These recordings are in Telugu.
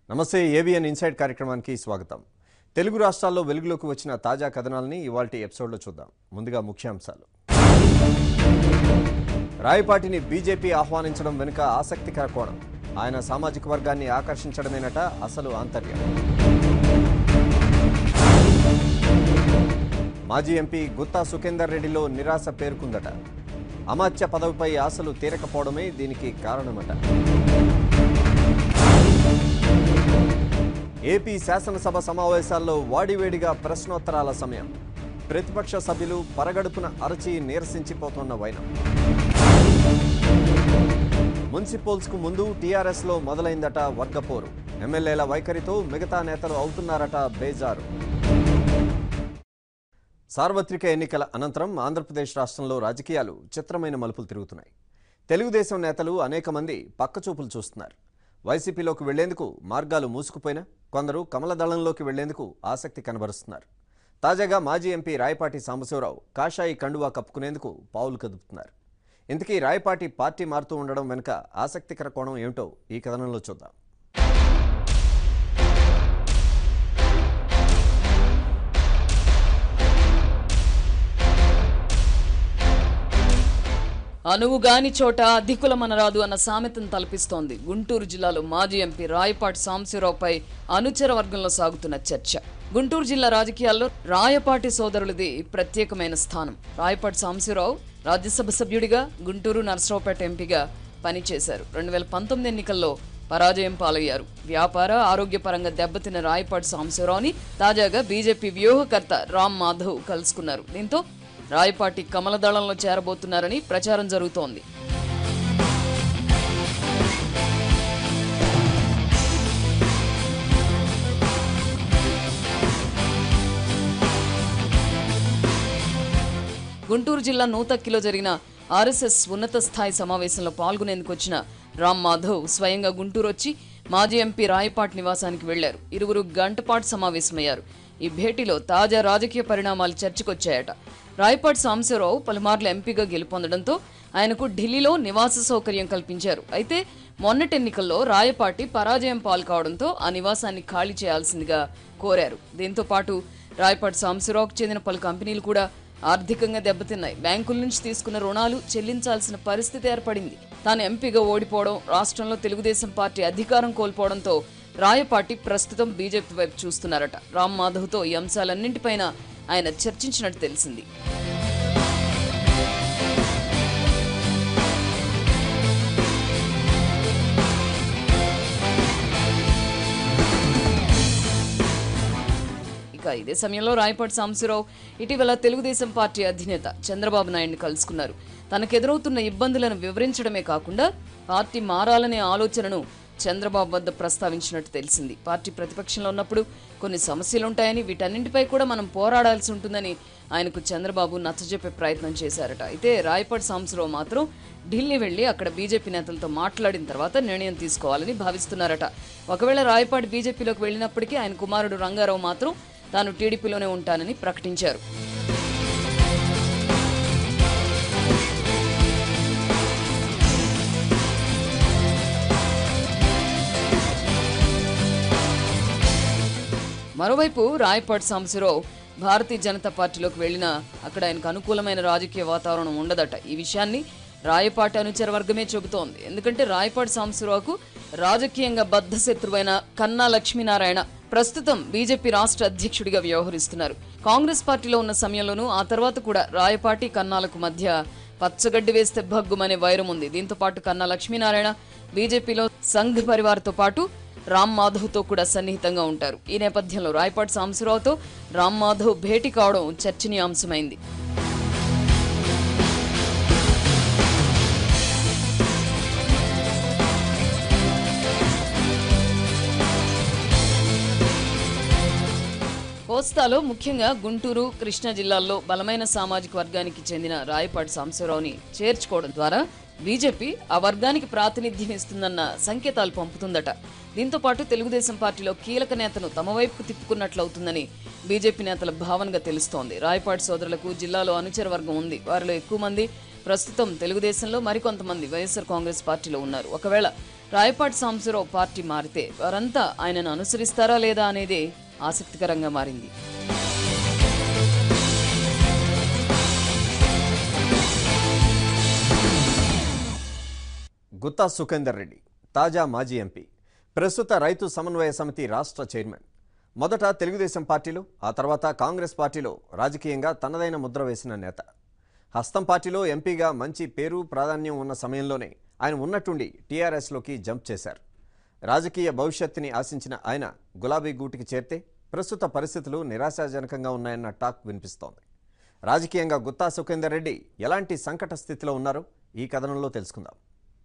నమస్తే ఏబిఎన్ ఇన్సైడ్ కార్యక్రమానికి స్వాగతం తెలుగు రాష్ట్రాల్లో వెలుగులోకి వచ్చిన తాజా కథనాలని ఇవాల్టి ఎపిసోడ్లో చూద్దాం ముందుగా ముఖ్యాంశాలు రాయపాటిని బీజేపీ ఆహ్వానించడం వెనుక ఆసక్తికర కోణం ఆయన సామాజిక వర్గాన్ని ఆకర్షించడమేనట అసలు ఆంతర్యం మాజీ ఎంపీ గుత్తా సుఖేందర్ రెడ్డిలో నిరాశ పేర్కొందట అమాత్య పదవిపై ఆశలు తీరకపోవడమే దీనికి కారణమట ఏపీ శాసనసభ సమావేశాల్లో వాడివేడిగా ప్రశ్నోత్తరాల సమయం ప్రతిపక్ష సభ్యులు పరగడుపున అరచి నీరసించిపోతున్న వైనం మున్సిపల్స్కు ముందు టీఆర్ఎస్లో మొదలైందట వర్గపోరు ఎమ్మెల్యేల వైఖరితో మిగతా నేతలు అవుతున్నారట బేజారు సార్వత్రిక ఎన్నికల అనంతరం ఆంధ్రప్రదేశ్ రాష్ట్రంలో రాజకీయాలు చిత్రమైన మలుపులు తిరుగుతున్నాయి తెలుగుదేశం నేతలు అనేక మంది పక్కచూపులు చూస్తున్నారు వైసీపీలోకి వెళ్లేందుకు మార్గాలు మూసుకుపోయినా కొందరు కమలదళంలోకి వెళ్లేందుకు ఆసక్తి కనబరుస్తున్నారు తాజాగా మాజీ ఎంపీ రాయపాటి సాంబశివరావు కాషాయి కండువా కప్పుకునేందుకు పావులు కదుపుతున్నారు ఇంతకీ రాయపాటి పార్టీ మారుతూ ఉండడం వెనుక ఆసక్తికర కోణం ఏమిటో ఈ కథనంలో చూద్దాం అనువుగాని చోట అధికులమనరాదు అన్న సామెతను తలపిస్తోంది గుంటూరు జిల్లాలో మాజీ ఎంపీ రాయపాటి సాంబశివరావుపై అనుచర వర్గంలో సాగుతున్న చర్చ గుంటూరు జిల్లా రాజకీయాల్లో రాయపాటి సోదరులది ప్రత్యేకమైన స్థానం రాయపాటి సాంబశివరావు రాజ్యసభ సభ్యుడిగా గుంటూరు నరసరావుపేట ఎంపీగా పనిచేశారు రెండు వేల పంతొమ్మిది ఎన్నికల్లో పరాజయం పాలయ్యారు వ్యాపార ఆరోగ్యపరంగా దెబ్బతిన్న రాయపాటి సాంబశివరావుని తాజాగా బీజేపీ వ్యూహకర్త రామ్ మాధవ్ కలుసుకున్నారు దీంతో రాయపాటి కమలదళంలో చేరబోతున్నారని ప్రచారం జరుగుతోంది గుంటూరు జిల్లా నూతక్కిలో జరిగిన ఆర్ఎస్ఎస్ ఉన్నత స్థాయి సమావేశంలో పాల్గొనేందుకు వచ్చిన రామ్ మాధవ్ స్వయంగా గుంటూరు వచ్చి మాజీ ఎంపీ రాయపాటి నివాసానికి వెళ్లారు ఇరువురు గంటపాటు సమావేశమయ్యారు ఈ భేటీలో తాజా రాజకీయ పరిణామాలు చర్చకొచ్చాయట రాయపాటి సాంబశివరావు పలుమార్లు ఎంపీగా గెలుపొందడంతో ఆయనకు ఢిల్లీలో నివాస సౌకర్యం కల్పించారు అయితే మొన్నటి ఎన్నికల్లో రాయపాటి పరాజయం పాల్కావడంతో ఆ నివాసాన్ని ఖాళీ చేయాల్సిందిగా కోరారు దీంతో పాటు రాయపాటి సాంబశివరావుకు చెందిన పలు కంపెనీలు కూడా ఆర్థికంగా దెబ్బతిన్నాయి బ్యాంకుల నుంచి తీసుకున్న రుణాలు చెల్లించాల్సిన పరిస్థితి ఏర్పడింది తాను ఎంపీగా ఓడిపోవడం రాష్ట్రంలో తెలుగుదేశం పార్టీ అధికారం కోల్పోవడంతో రాయపాటి ప్రస్తుతం బీజేపీ వైపు చూస్తున్నారట రామ్ మాధవ్తో ఈ అంశాలన్నింటిపైన ఆయన చర్చించినట్టు తెలిసింది ఇక ఇదే సమయంలో రాయపాటి సాంబశివరావు ఇటీవల తెలుగుదేశం పార్టీ అధినేత చంద్రబాబు నాయుడిని కలుసుకున్నారు తనకెదురవుతున్న ఇబ్బందులను వివరించడమే కాకుండా పార్టీ మారాలనే ఆలోచనను చంద్రబాబు వద్ద ప్రస్తావించినట్టు తెలిసింది పార్టీ ప్రతిపక్షంలో ఉన్నప్పుడు కొన్ని సమస్యలుంటాయని వీటన్నింటిపై కూడా మనం పోరాడాల్సి ఉంటుందని ఆయనకు చంద్రబాబు నచ్చజెప్పే ప్రయత్నం చేశారట అయితే రాయపాటి సాంబశివరావు మాత్రం ఢిల్లీ వెళ్లి అక్కడ బీజేపీ నేతలతో మాట్లాడిన తర్వాత నిర్ణయం తీసుకోవాలని భావిస్తున్నారట ఒకవేళ రాయపాటి బీజేపీలోకి వెళ్ళినప్పటికీ ఆయన కుమారుడు రంగారావు మాత్రం తాను టీడీపీలోనే ఉంటానని ప్రకటించారు మరోవైపు రాయపాటి సాంబశివరావు భారతీయ జనతా పార్టీలోకి వెళ్ళినా అక్కడ ఆయనకు అనుకూలమైన రాజకీయ వాతావరణం ఉండదట ఈ విషయాన్ని రాయపాటి అనుచర వర్గమే చెబుతోంది ఎందుకంటే రాయపాటి సాంబశివరావుకు రాజకీయంగా బద్ధ శత్రువైన కన్నా లక్ష్మీనారాయణ ప్రస్తుతం బీజేపీ రాష్ట్ర అధ్యక్షుడిగా వ్యవహరిస్తున్నారు కాంగ్రెస్ పార్టీలో ఉన్న సమయంలోనూ ఆ తర్వాత కూడా రాయపాటి కన్నాలకు మధ్య పచ్చగడ్డి వేస్తే భగ్గుమనే వైరం ఉంది దీంతో పాటు కన్నా లక్ష్మీనారాయణ బీజేపీలో సంఘ్ పరివార్తో పాటు రామ్ మాధవ్తో కూడా సన్నిహితంగా ఉంటారు ఈ నేపథ్యంలో రాయపాటి సాంబశివరావుతో రామ్ మాధవ్ భేటీ కావడం చర్చనీయాంశమైంది కోస్తాలో ముఖ్యంగా గుంటూరు కృష్ణా జిల్లాల్లో బలమైన సామాజిక వర్గానికి చెందిన రాయపాటి సాంబశివరావుని చేర్చుకోవడం ద్వారా బీజేపీ ఆ వర్గానికి ప్రాతినిధ్యం ఇస్తుందన్న సంకేతాలు పంపుతుందట దీంతో పాటు తెలుగుదేశం పార్టీలో కీలక నేతను తమ వైపుకు తిప్పుకున్నట్లవుతుందని బీజేపీ నేతల భావనగా తెలుస్తోంది రాయపాటి సోదరులకు జిల్లాలో అనుచర వర్గం ఉంది వారిలో ఎక్కువ మంది ప్రస్తుతం తెలుగుదేశంలో మరికొంతమంది వైఎస్ఆర్ కాంగ్రెస్ పార్టీలో ఉన్నారు ఒకవేళ రాయపాటి సాంబశివరావు పార్టీ మారితే వారంతా ఆయనను అనుసరిస్తారా లేదా అనేది ఆసక్తికరంగా మారింది గుత్తా సుఖేందర్ రెడ్డి తాజా మాజీ ఎంపీ ప్రస్తుత రైతు సమన్వయ సమితి రాష్ట్ర చైర్మన్ మొదట తెలుగుదేశం పార్టీలో ఆ తర్వాత కాంగ్రెస్ పార్టీలో రాజకీయంగా తనదైన ముద్ర వేసిన నేత హస్తం పార్టీలో ఎంపీగా మంచి పేరు ప్రాధాన్యం ఉన్న సమయంలోనే ఆయన ఉన్నట్టుండి టీఆర్ఎస్లోకి జంప్ చేశారు రాజకీయ భవిష్యత్తుని ఆశించిన ఆయన గులాబీ గూటికి చేరితే ప్రస్తుత పరిస్థితులు నిరాశాజనకంగా ఉన్నాయన్న టాక్ వినిపిస్తోంది రాజకీయంగా గుత్తా సుఖేందర్ రెడ్డి ఎలాంటి సంకట స్థితిలో ఉన్నారో ఈ కథనంలో తెలుసుకుందాం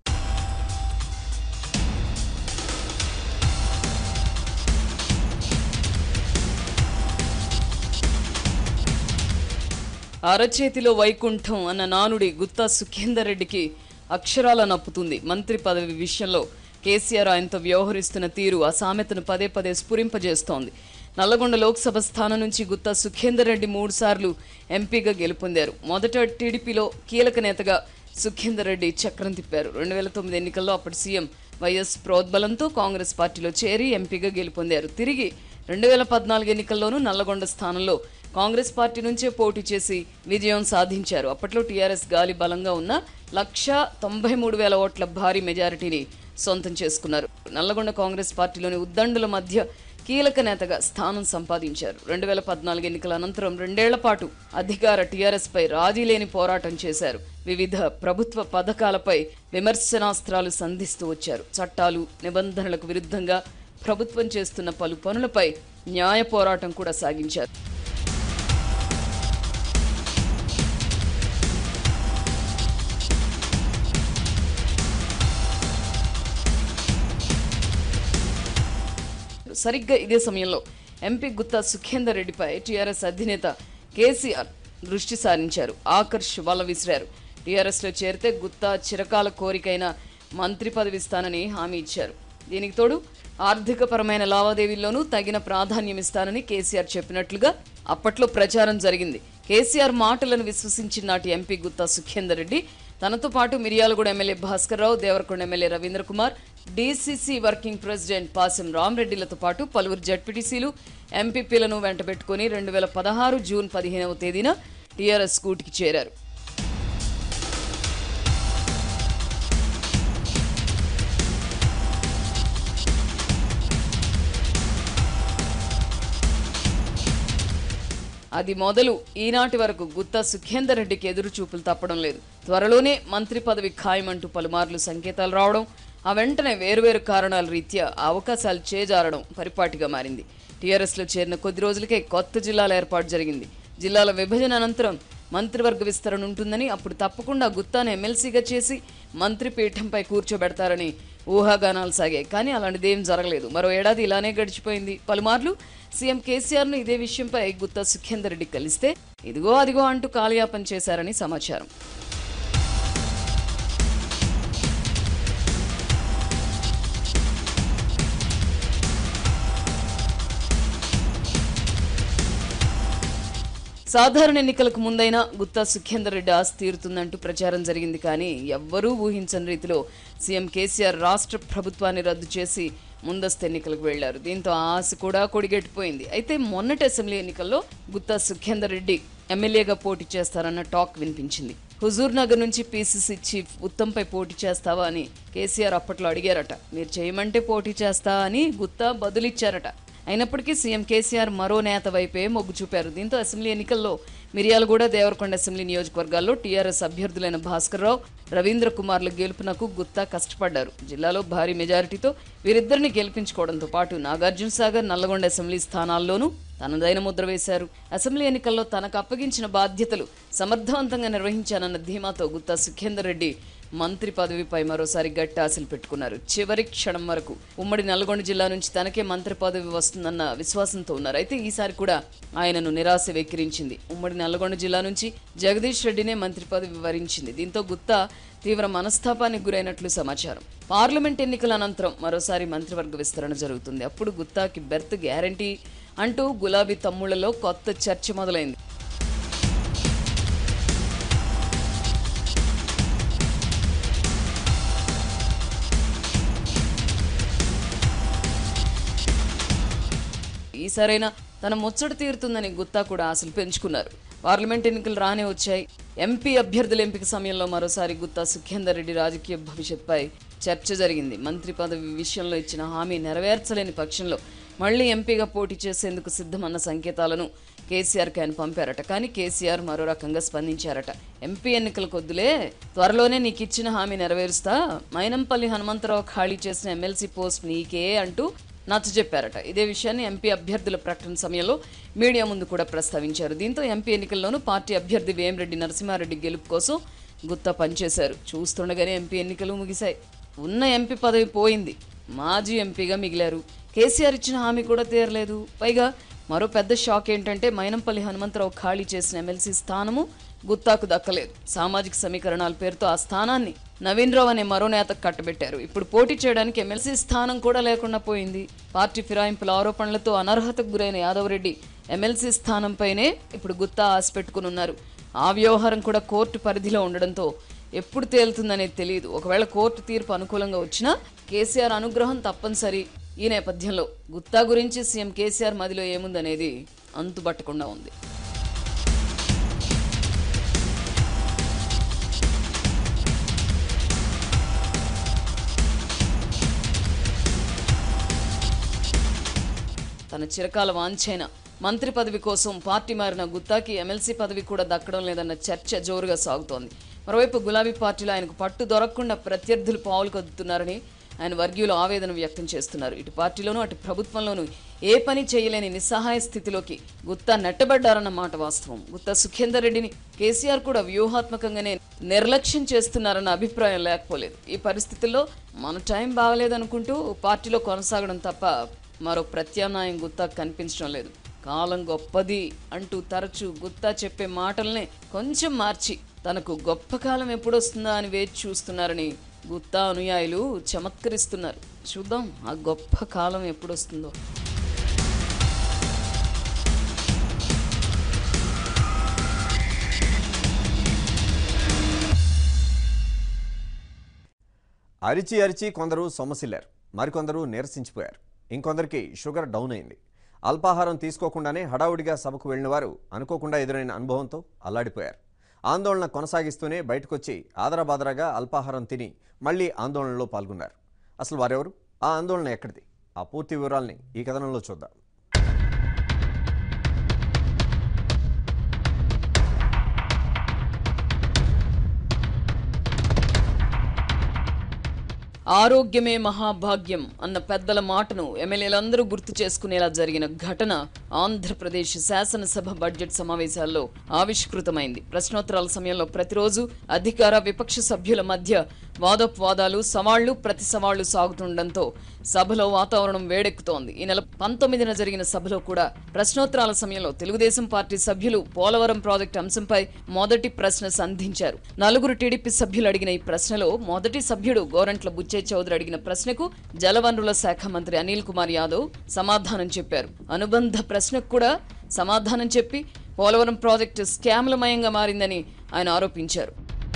అరచేతిలో వైకుంఠం అన్న నానుడి గుత్తా సుఖేందర్ రెడ్డికి అక్షరాల నప్పుతుంది మంత్రి పదవి విషయంలో కేసీఆర్ ఆయనతో వ్యవహరిస్తున్న తీరు ఆ సామెతను పదే పదే స్ఫురింపజేస్తోంది నల్లగొండ లోక్సభ స్థానం నుంచి గుత్తా సుఖేందర్ రెడ్డి మూడు సార్లు ఎంపీగా గెలుపొందారు మొదట టీడీపీలో కీలక నేతగా సుఖేందర్ రెడ్డి చక్రం తిప్పారు రెండు వేల తొమ్మిది ఎన్నికల్లో అప్పటి సీఎం వైఎస్ ప్రోద్బలంతో కాంగ్రెస్ పార్టీలో చేరి ఎంపీగా గెలుపొందారు తిరిగి రెండు వేల పద్నాలుగు ఎన్నికల్లోనూ నల్లగొండ స్థానంలో కాంగ్రెస్ పార్టీ నుంచే పోటీ చేసి విజయం సాధించారు అప్పట్లో టీఆర్ఎస్ గాలి బలంగా ఉన్న లక్ష తొంభై మూడు వేల ఓట్ల భారీ మెజారిటీని సొంతం చేసుకున్నారు నల్లగొండ కాంగ్రెస్ పార్టీలోని ఉద్దండుల మధ్య కీలక నేతగా స్థానం సంపాదించారు రెండు వేల పద్నాలుగు ఎన్నికల అనంతరం రెండేళ్ల పాటు అధికార టీఆర్ఎస్ పై రాజీ లేని పోరాటం చేశారు వివిధ ప్రభుత్వ పథకాలపై విమర్శనాస్త్రాలు సంధిస్తూ వచ్చారు చట్టాలు నిబంధనలకు విరుద్ధంగా ప్రభుత్వం చేస్తున్న పలు పనులపై న్యాయ పోరాటం కూడా సాగించారు సరిగ్గా ఇదే సమయంలో ఎంపీ గుత్తా సుఖేందర్ రెడ్డిపై టీఆర్ఎస్ అధినేత కేసీఆర్ దృష్టి సారించారు ఆకర్ష్ వల విసిరారు టీఆర్ఎస్లో చేరితే గుత్తా చిరకాల కోరికైన మంత్రి పదవి ఇస్తానని హామీ ఇచ్చారు దీనికి తోడు ఆర్థికపరమైన లావాదేవీల్లోనూ తగిన ప్రాధాన్యం ఇస్తానని కేసీఆర్ చెప్పినట్లుగా అప్పట్లో ప్రచారం జరిగింది కేసీఆర్ మాటలను విశ్వసించిన నాటి ఎంపీ గుత్తా సుఖేందర్ రెడ్డి తనతో పాటు Miryalaguda MLA Bhaskar Rao Devarakonda MLA Ravindra Kumar DCC working president Pasem రామరెడ్డిలతో పాటు పలువురు జడ్పీటీసీలు ఎంపీపీలను వెంటబెట్టుకుని రెండు వేల పదహారు జూన్ పదిహేనవ తేదీన టీఆర్ఎస్ కూటికి చేరారు అది మొదలు ఈనాటి వరకు గుత్తా సుఖేందర్ రెడ్డికి ఎదురు చూపులు తప్పడం లేదు త్వరలోనే మంత్రి పదవి ఖాయమంటూ పలుమార్లు సంకేతాలు రావడం ఆ వెంటనే వేరువేరు కారణాల రీత్యా ఆ అవకాశాలు చేజారడం పరిపాటిగా మారింది టీఆర్ఎస్లో చేరిన కొద్ది రోజులకే కొత్త జిల్లాల ఏర్పాటు జరిగింది జిల్లాల విభజన అనంతరం మంత్రివర్గ విస్తరణ ఉంటుందని అప్పుడు తప్పకుండా గుత్తాను ఎమ్మెల్సీగా చేసి మంత్రి పీఠంపై కూర్చోబెడతారని ఊహాగానాలు సాగాయి కానీ అలాంటిదేం జరగలేదు మరో ఏడాది ఇలానే గడిచిపోయింది పలుమార్లు సీఎం కేసీఆర్ను ఇదే విషయంపై గుత్తా సుఖేందర్ రెడ్డి కలిస్తే ఇదిగో అదిగో అంటూ కాలయాపన చేశారని సమాచారం సాధారణ ఎన్నికలకు ముందైనా గుత్తా సుఖేందర్ రెడ్డి ఆస్తి తీరుతుందంటూ ప్రచారం జరిగింది కానీ ఎవ్వరూ ఊహించని రీతిలో సీఎం కేసీఆర్ రాష్ట్ర ప్రభుత్వాన్ని రద్దు చేసి ముందస్తు ఎన్నికలకు వెళ్లారు దీంతో ఆ ఆశ కూడా కొడిగట్టిపోయింది అయితే మొన్నటి అసెంబ్లీ ఎన్నికల్లో గుత్తా సుఖేందర్ రెడ్డి ఎమ్మెల్యేగా పోటీ చేస్తారన్న టాక్ వినిపించింది హుజూర్ నగర్ నుంచి పీసీసీ చీఫ్ ఉత్తంపై పోటీ చేస్తావా అని కేసీఆర్ అప్పట్లో అడిగారట మీరు చేయమంటే పోటీ చేస్తా అని గుత్తా బదులిచ్చారట అయినప్పటికీ సీఎం కేసీఆర్ మరో నేత వైపే మొగ్గు చూపారు దీంతో అసెంబ్లీ ఎన్నికల్లో మిర్యాలగూడ దేవరకొండ అసెంబ్లీ నియోజకవర్గాల్లో టీఆర్ఎస్ అభ్యర్థులైన భాస్కర్ రావు రవీంద్ర కుమార్ల గెలుపునకు గుత్తా కష్టపడ్డారు జిల్లాలో భారీ మెజారిటీతో వీరిద్దరిని గెలిపించుకోవడంతో పాటు నాగార్జున సాగర్ నల్లగొండ అసెంబ్లీ స్థానాల్లోనూ తనదైన ముద్ర వేశారు అసెంబ్లీ ఎన్నికల్లో తనకు అప్పగించిన బాధ్యతలు సమర్థవంతంగా నిర్వహించానన్న ధీమాతో గుత్తా సుఖేందర్ రెడ్డి మంత్రి పదవిపై మరోసారి గట్టి ఆశలు పెట్టుకున్నారు చివరి క్షణం వరకు ఉమ్మడి నల్గొండ జిల్లా నుంచి తనకే మంత్రి పదవి వస్తుందన్న విశ్వాసంతో ఉన్నారు అయితే ఈసారి కూడా ఆయనను నిరాశ వెక్కిరించింది ఉమ్మడి నల్గొండ జిల్లా నుంచి జగదీష్ రెడ్డినే మంత్రి పదవి వరించింది దీంతో గుత్తా తీవ్ర మనస్తాపానికి గురైనట్లు సమాచారం పార్లమెంట్ ఎన్నికల అనంతరం మరోసారి మంత్రివర్గ విస్తరణ జరుగుతుంది అప్పుడు గుత్తాకి బెర్త్ గ్యారంటీ అంటూ గులాబీ తమ్ముళ్లలో కొత్త చర్చ మొదలైంది ఈసారైనా తన ముచ్చట తీరుతుందని గుత్తా కూడా ఆశలు పెంచుకున్నారు పార్లమెంట్ ఎన్నికలు రానే వచ్చాయి ఎంపీ అభ్యర్థుల ఎంపిక సమయంలో మరోసారి గుత్తా సుఖేందర్ రెడ్డి రాజకీయ భవిష్యత్పై చర్చ జరిగింది మంత్రి పదవి విషయంలో ఇచ్చిన హామీ నెరవేర్చలేని పక్షంలో మళ్లీ ఎంపీగా పోటీ చేసేందుకు సిద్ధమన్న సంకేతాలను కేసీఆర్కి ఆయన పంపారట కానీ కేసీఆర్ మరో రకంగా స్పందించారట ఎంపీ ఎన్నికలకు వద్దులే త్వరలోనే నీకు ఇచ్చిన హామీ నెరవేరుస్తా మైనంపల్లి హనుమంతరావు ఖాళీ చేసిన ఎమ్మెల్సీ పోస్ట్ నీకే అంటూ నచ్చ చెప్పారట ఇదే విషయాన్ని ఎంపీ అభ్యర్థుల ప్రకటన సమయంలో మీడియా ముందు కూడా ప్రస్తావించారు దీంతో ఎంపీ ఎన్నికల్లోనూ పార్టీ అభ్యర్థి వేమిరెడ్డి నరసింహారెడ్డి గెలుపు కోసం గుత్తా పనిచేశారు చూస్తుండగానే ఎంపీ ఎన్నికలు ముగిశాయి ఉన్న ఎంపీ పదవి పోయింది మాజీ ఎంపీగా మిగిలారు కేసీఆర్ ఇచ్చిన హామీ కూడా తీరలేదు పైగా మరో పెద్ద షాక్ ఏంటంటే మైనంపల్లి హనుమంతరావు ఖాళీ చేసిన ఎమ్మెల్సీ స్థానము గుత్తాకు దక్కలేదు సామాజిక సమీకరణాల పేరుతో ఆ స్థానాన్ని నవీన్ రావు అనే మరో నేతకు కట్టబెట్టారు ఇప్పుడు పోటీ చేయడానికి ఎమ్మెల్సీ స్థానం కూడా లేకుండా పోయింది పార్టీ ఫిరాయింపుల ఆరోపణలతో అనర్హతకు గురైన యాదవరెడ్డి ఎమ్మెల్సీ స్థానంపైనే ఇప్పుడు గుత్తా ఆశ పెట్టుకుని ఉన్నారు ఆ వ్యవహారం కూడా కోర్టు పరిధిలో ఉండడంతో ఎప్పుడు తేలుతుందనేది తెలియదు ఒకవేళ కోర్టు తీర్పు అనుకూలంగా వచ్చినా కేసీఆర్ అనుగ్రహం తప్పనిసరి ఈ నేపథ్యంలో గుత్తా గురించి సీఎం కేసీఆర్ మదిలో ఏముందనేది అంతుబట్టకుండా ఉంది తన చిరకాల వాంఛైన మంత్రి పదవి కోసం పార్టీ మారిన గుత్తాకి ఎమ్మెల్సీ పదవి కూడా దక్కడం లేదన్న చర్చ జోరుగా సాగుతోంది మరోవైపు గులాబీ పార్టీలో ఆయనకు పట్టు దొరకకుండా ప్రత్యర్థులు పావులు కదుతున్నారని ఆయన వర్గీయులు ఆవేదన వ్యక్తం చేస్తున్నారు ఇటు పార్టీలోనూ అటు ప్రభుత్వంలోనూ ఏ పని చేయలేని నిస్సహాయ స్థితిలోకి గుత్తా నెట్టబడ్డారన్న మాట వాస్తవం గుత్తా సుఖేందర్ రెడ్డిని కేసీఆర్ కూడా వ్యూహాత్మకంగానే నిర్లక్ష్యం చేస్తున్నారన్న అభిప్రాయం లేకపోలేదు ఈ పరిస్థితుల్లో మన టైం బాగలేదనుకుంటూ పార్టీలో కొనసాగడం తప్ప మరో ప్రత్యామ్నాయం గుత్తా కనిపించడం లేదు కాలం గొప్పది అంటూ తరచూ గుత్తా చెప్పే మాటల్నే కొంచెం మార్చి తనకు గొప్ప కాలం ఎప్పుడొస్తుందా అని వేచి చూస్తున్నారని గుత్తా అనుయాయులు చమత్కరిస్తున్నారు చూద్దాం ఆ గొప్ప కాలం ఎప్పుడొస్తుందో అరిచి అరిచి కొందరు సొమ్మసిల్లారు మరికొందరు నీరసించిపోయారు ఇంకొందరికి షుగర్ డౌన్ అయింది అల్పాహారం తీసుకోకుండానే హడావుడిగా సభకు వెళ్లిన వారు అనుకోకుండా ఎదురైన అనుభవంతో అల్లాడిపోయారు ఆందోళన కొనసాగిస్తూనే బయటకొచ్చి ఆదరాబాదరాగా అల్పాహారం తిని మళ్లీ ఆందోళనలో పాల్గొన్నారు అసలు వారెవరు ఆ ఆందోళన ఎక్కడిది ఆ పూర్తి వివరాల్ని ఈ కథనంలో చూద్దాం ఆరోగ్యమే మహాభాగ్యం అన్న పెద్దల మాటను ఎమ్మెల్యేలందరూ గుర్తు చేసుకునేలా జరిగిన ఘటన ఆంధ్రప్రదేశ్ శాసనసభ బడ్జెట్ సమావేశాల్లో ఆవిష్కృతమైంది ప్రశ్నోత్తరాల సమయంలో ప్రతిరోజు అధికార విపక్ష సభ్యుల మధ్య వాదోపవాదాలు సవాళ్లు ప్రతి సవాళ్లు సాగుతుండటంతో సభలో వాతావరణం వేడెక్కుతోంది ఈ నెల పంతొమ్మిదిన జరిగిన సభలో కూడా ప్రశ్నోత్తరాల సమయంలో తెలుగుదేశం పార్టీ సభ్యులు పోలవరం ప్రాజెక్టు అంశంపై మొదటి ప్రశ్న సంధించారు నలుగురు టీడీపీ సభ్యులు అడిగిన ఈ ప్రశ్నలో మొదటి సభ్యుడు గోరంట్ల బుచ్చే చౌదరి అడిగిన ప్రశ్నకు జలవనరుల శాఖ మంత్రి అనిల్ కుమార్ యాదవ్ సమాధానం చెప్పారు అనుబంధ ప్రశ్నకు కూడా సమాధానం చెప్పి పోలవరం ప్రాజెక్టు స్కామ్లమయంగా మారిందని ఆయన ఆరోపించారు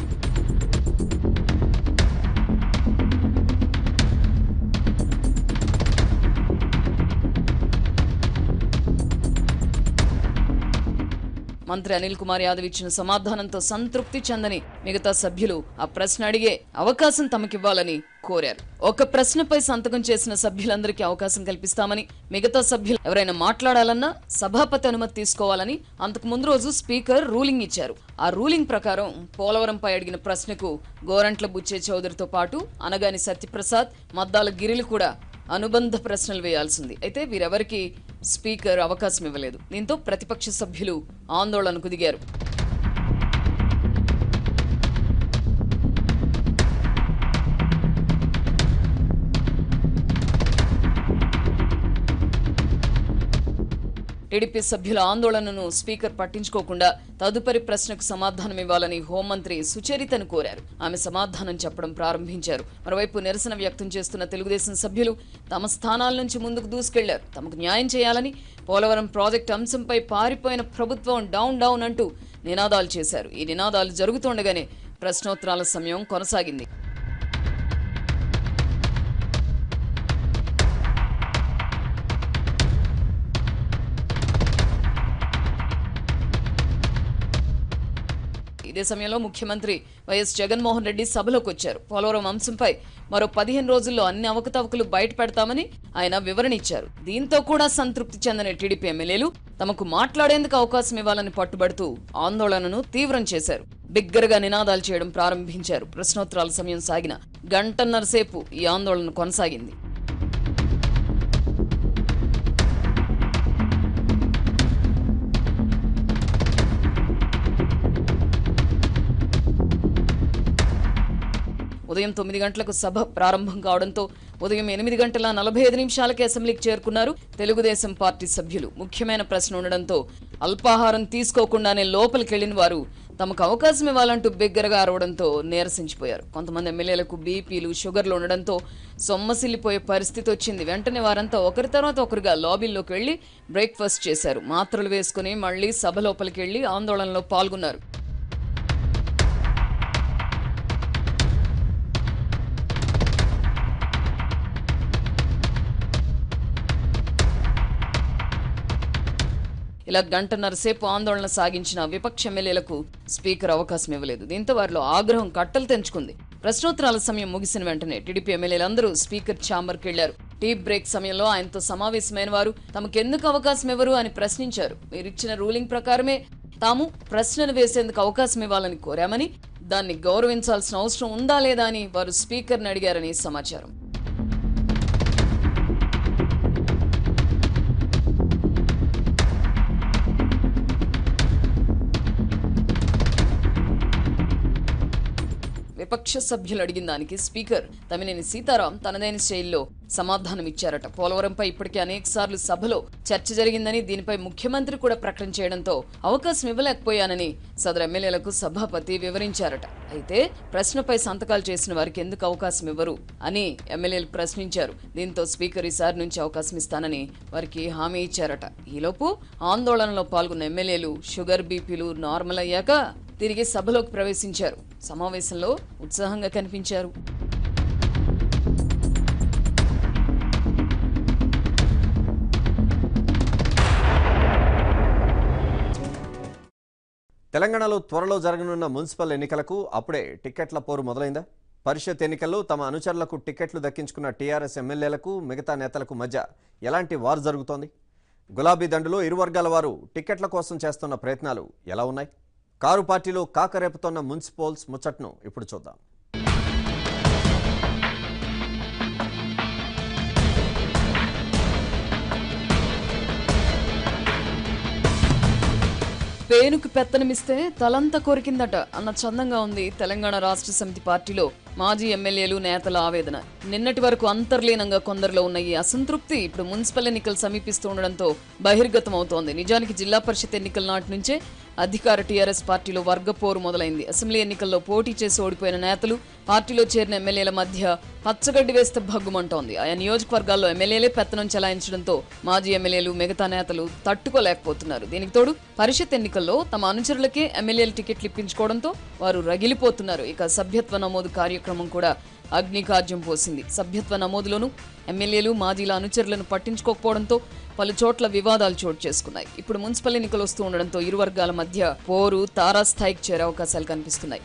మంత్రి అనిల్ కుమార్ యాదవ్ ఇచ్చిన సమాధానంతో సంతృప్తి చెందని మిగతా సభ్యులు ఆ ప్రశ్న అడిగే అవకాశం తమకివ్వాలని కోరారు ఒక ప్రశ్నపై సంతకం చేసిన సభ్యులందరికీ అవకాశం కల్పిస్తామని మిగతా సభ్యులు ఎవరైనా మాట్లాడాలన్నా సభాపతి అనుమతి తీసుకోవాలని అంతకు ముందు రోజు స్పీకర్ రూలింగ్ ఇచ్చారు ఆ రూలింగ్ ప్రకారం పోలవరంపై అడిగిన ప్రశ్నకు గోరంట్ల బుచ్చే చౌదరితో పాటు అనగాని సత్యప్రసాద్ మద్దాల గిరిలు కూడా అనుబంధ ప్రశ్నలు వేయాల్సింది అయితే వీరెవరికి స్పీకర్ అవకాశం ఇవ్వలేదు దీంతో ప్రతిపక్ష సభ్యులు ఆందోళనకు దిగారు టీడీపీ సభ్యుల ఆందోళనను స్పీకర్ పట్టించుకోకుండా తదుపరి ప్రశ్నకు సమాధానం ఇవ్వాలని హోంమంత్రి సుచరితను కోరారు ఆమె సమాధానం చెప్పడం ప్రారంభించారు మరోవైపు నిరసన వ్యక్తం చేస్తున్న తెలుగుదేశం సభ్యులు తమ స్థానాల నుంచి ముందుకు దూసుకెళ్లారు తమకు న్యాయం చేయాలని పోలవరం ప్రాజెక్టు అంశంపై పారిపోయిన ప్రభుత్వం డౌన్ డౌన్ అంటూ నినాదాలు చేశారు ఈ నినాదాలు జరుగుతుండగానే ప్రశ్నోత్తరాల సమయం కొనసాగింది ఇదే సమయంలో ముఖ్యమంత్రి వైఎస్ జగన్మోహన్ రెడ్డి సభలోకి వచ్చారు పోలవరం అంశంపై మరో పదిహేను రోజుల్లో అన్ని అవకతవకలు బయట పెడతామని ఆయన వివరణ ఇచ్చారు దీంతో కూడా సంతృప్తి చెందని టీడీపీ ఎమ్మెల్యేలు తమకు మాట్లాడేందుకు అవకాశం ఇవ్వాలని పట్టుబడుతూ ఆందోళనను తీవ్రం చేశారు బిగ్గరగా నినాదాలు చేయడం ప్రారంభించారు ప్రశ్నోత్తరాల సమయం సాగిన గంటన్నర సేపు ఈ ఆందోళన కొనసాగింది ఉదయం తొమ్మిది గంటలకు సభ ప్రారంభం కావడంతో ఉదయం ఎనిమిది గంటల నలభై ఐదు నిమిషాలకి అసెంబ్లీకి చేరుకున్నారు తెలుగుదేశం పార్టీ సభ్యులు ముఖ్యమైన ప్రశ్న ఉండడంతో అల్పాహారం తీసుకోకుండానే లోపలికి వెళ్లిన వారు తమకు అవకాశం ఇవ్వాలంటూ బిగ్గరగా అరవడంతో నీరసించిపోయారు కొంతమంది ఎమ్మెల్యేలకు బీపీలు షుగర్లు ఉండడంతో సొమ్మసిల్లిపోయే పరిస్థితి వచ్చింది వెంటనే వారంతా ఒకరి తర్వాత ఒకరుగా లాబీల్లోకి వెళ్లి బ్రేక్ఫాస్ట్ చేశారు మాత్రలు వేసుకుని మళ్లీ సభ లోపలికి వెళ్లి ఆందోళనలో పాల్గొన్నారు ఇలా గంటన్నర సేపు ఆందోళన సాగించిన విపక్ష ఎమ్మెల్యేలకు స్పీకర్ అవకాశం ఇవ్వలేదు దీంతో వారిలో ఆగ్రహం కట్టలు తెంచుకుంది ప్రశ్నోత్తరాల సమయం ముగిసిన వెంటనే టీడీపీ ఎమ్మెల్యేలందరూ స్పీకర్ ఛాంబర్కి వెళ్లారు టీ బ్రేక్ సమయంలో ఆయనతో సమావేశమైన వారు తమకెందుకు అవకాశం ఇవ్వరు అని ప్రశ్నించారు మీరిచ్చిన రూలింగ్ ప్రకారమే తాము ప్రశ్నలు వేసేందుకు అవకాశం ఇవ్వాలని కోరామని దాన్ని గౌరవించాల్సిన అవసరం ఉందా లేదా అని వారు స్పీకర్ని అడిగారని సమాచారం విపక్ష సభ్యులు అడిగిన దానికి స్పీకర్ తమినేని సీతారాం తనదైన శైలిలో సమాధానం ఇచ్చారట పోలవరంపై ఇప్పటికే అనేక సార్లు సభలో చర్చ జరిగిందని దీనిపై ముఖ్యమంత్రి కూడా ప్రకటన చేయడంతో అవకాశం ఇవ్వలేకపోయానని సదరు ఎమ్మెల్యేలకు సభాపతి వివరించారట అయితే ప్రశ్నపై సంతకాలు చేసిన వారికి ఎందుకు అవకాశం ఇవ్వరు అని ఎమ్మెల్యేలు ప్రశ్నించారు దీంతో స్పీకర్ ఈసారి నుంచి అవకాశం ఇస్తానని వారికి హామీ ఇచ్చారట ఈలోపు ఆందోళనలో పాల్గొన్న ఎమ్మెల్యేలు షుగర్ బీపీలు నార్మల్ అయ్యాక తిరిగి సభలోకి ప్రవేశించారు సమావేశంలో ఉత్సాహంగా కనిపించారు తెలంగాణలో త్వరలో జరగనున్న మున్సిపల్ ఎన్నికలకు అప్పుడే టికెట్ల పోరు మొదలైందా పరిషత్ ఎన్నికల్లో తమ అనుచరులకు టికెట్లు దక్కించుకున్న టీఆర్ఎస్ ఎమ్మెల్యేలకు మిగతా నేతలకు మధ్య ఎలాంటి వారు జరుగుతోంది గులాబీ దండులో ఇరు వర్గాల వారు టికెట్ల కోసం చేస్తున్న ప్రయత్నాలు ఎలా ఉన్నాయి కారు పార్టీలో కాకరేపుతోన్న మున్సిపల్స్ ముచ్చట్ను ఇప్పుడు చూద్దాం పేనుకు పెత్తనమిస్తే తలంతా కొరికిందట అన్న చందంగా ఉంది తెలంగాణ రాష్ట్ర సమితి పార్టీలో మాజీ ఎమ్మెల్యేలు నేతల ఆవేదన నిన్నటి వరకు అంతర్లీనంగా కొందరిలో ఉన్న ఈ అసంతృప్తి ఇప్పుడు మున్సిపల్ ఎన్నికలు సమీపిస్తూ ఉండడంతో బహిర్గతం అవుతోంది నిజానికి జిల్లా పరిషత్ ఎన్నికల నాటి నుంచే అధికార టీఆర్ఎస్ పార్టీలో వర్గపోరు మొదలైంది అసెంబ్లీ ఎన్నికల్లో పోటీ చేసి ఓడిపోయిన నేతలు పార్టీలో చేరిన ఎమ్మెల్యేల మధ్య పచ్చగడ్డి వేస్తే భగ్గుమంటోంది ఆయా నియోజకవర్గాల్లో ఎమ్మెల్యేలే పెత్తనం చెలాయించడంతో మాజీ ఎమ్మెల్యేలు మిగతా నేతలు తట్టుకోలేకపోతున్నారు దీనికి తోడు పరిషత్ ఎన్నికల్లో తమ అనుచరులకే ఎమ్మెల్యేలు టికెట్లు ఇప్పించుకోవడంతో వారు రగిలిపోతున్నారు ఇక సభ్యత్వ నమోదు కార్యక్రమం కూడా అగ్నికార్యం పోసింది సభ్యత్వ నమోదులోనూ ఎమ్మెల్యేలు మాజీల అనుచరులను పట్టించుకోకపోవడంతో పలు చోట్ల వివాదాలు చోటు చేసుకున్నాయి ఇప్పుడు మున్సిపల్ ఎన్నికలు వస్తూ ఉండడంతో ఇరు వర్గాల మధ్య పోరు తారాస్థాయికి చేరే అవకాశాలు కనిపిస్తున్నాయి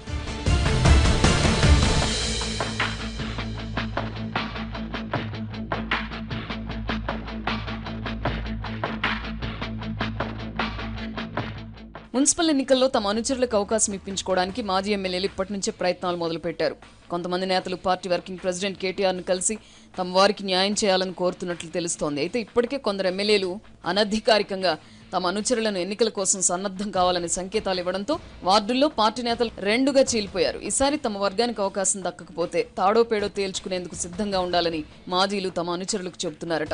మున్సిపల్ ఎన్నికల్లో తమ అనుచరులకు అవకాశం ఇప్పించుకోవడానికి మాజీ ఎమ్మెల్యేలు ఇప్పటి నుంచే ప్రయత్నాలు మొదలుపెట్టారు కొంతమంది నేతలు పార్టీ వర్కింగ్ ప్రెసిడెంట్ కేటీఆర్ను కలిసి తమ వారికి న్యాయం చేయాలని కోరుతున్నట్లు తెలుస్తోంది అయితే ఇప్పటికే కొందరు ఎమ్మెల్యేలు అనధికారికంగా తమ అనుచరులను ఎన్నికల కోసం సన్నద్ధం కావాలని సంకేతాలు ఇవ్వడంతో వార్డుల్లో పార్టీ నేతలు రెండుగా చీలిపోయారు ఈసారి తమ వర్గానికి అవకాశం దక్కకపోతే తాడో పేడో తేల్చుకునేందుకు సిద్ధంగా ఉండాలని మాజీలు తమ అనుచరులకు చెబుతున్నారట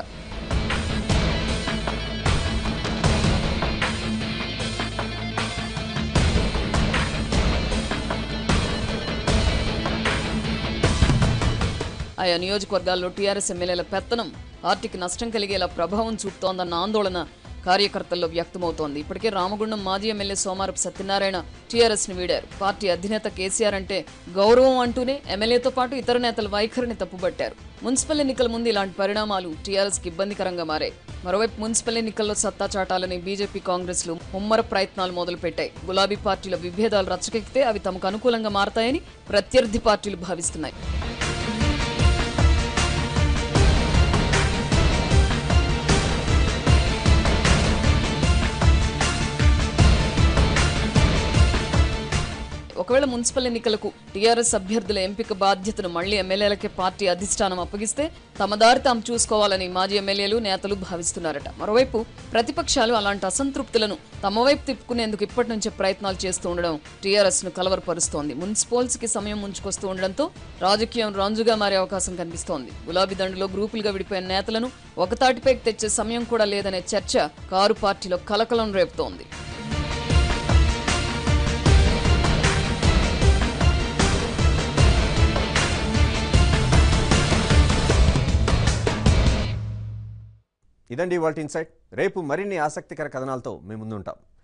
ఆయా నియోజకవర్గాల్లో టీఆర్ఎస్ ఎమ్మెల్యేల పెత్తనం పార్టీకి నష్టం కలిగేలా ప్రభావం చూపుతోందన్న ఆందోళన కార్యకర్తల్లో వ్యక్తమవుతోంది ఇప్పటికే రామగుండం మాజీ ఎమ్మెల్యే సోమారపు సత్యనారాయణ టీఆర్ఎస్ ని వీడారు పార్టీ అధినేత కేసీఆర్ అంటే గౌరవం అంటూనే ఎమ్మెల్యేతో పాటు ఇతర నేతల వైఖరిని తప్పుబట్టారు మున్సిపల్ ఎన్నికల ముందు ఇలాంటి పరిణామాలు టీఆర్ఎస్కి ఇబ్బందికరంగా మారాయి మరోవైపు మున్సిపల్ ఎన్నికల్లో సత్తా చాటాలని బీజేపీ కాంగ్రెస్లు ముమ్మర ప్రయత్నాలు మొదలుపెట్టాయి గులాబీ పార్టీల విభేదాలు రచ్చకెక్కితే అవి తమకు అనుకూలంగా మారతాయని ప్రత్యర్థి పార్టీలు భావిస్తున్నాయి ఒకవేళ మున్సిపల్ ఎన్నికలకు టీఆర్ఎస్ అభ్యర్థుల ఎంపిక బాధ్యతను మళ్లీ ఎమ్మెల్యేలకే పార్టీ అధిష్టానం అప్పగిస్తే తమ దారి తాము చూసుకోవాలని మాజీ ఎమ్మెల్యేలు నేతలు భావిస్తున్నారట మరోవైపు ప్రతిపక్షాలు అలాంటి అసంతృప్తులను తమ వైపు తిప్పుకునేందుకు ఇప్పటి నుంచే ప్రయత్నాలు చేస్తూ ఉండడం టీఆర్ఎస్ ను కలవరపరుస్తోంది మున్సిపల్స్ కి సమయం ముంచుకొస్తూ ఉండడంతో రాజకీయం రాంజుగా మారే అవకాశం కనిపిస్తోంది గులాబీ దండులో గ్రూపులుగా విడిపోయిన నేతలను ఒకతాటిపైకి తెచ్చే సమయం కూడా లేదనే చర్చ కారు పార్టీలో కలకలం రేపుతోంది ఇదండి వాటి ఇన్సైట్ రేపు మరిన్ని ఆసక్తికర కథనాలతో మేము ముందుంటాం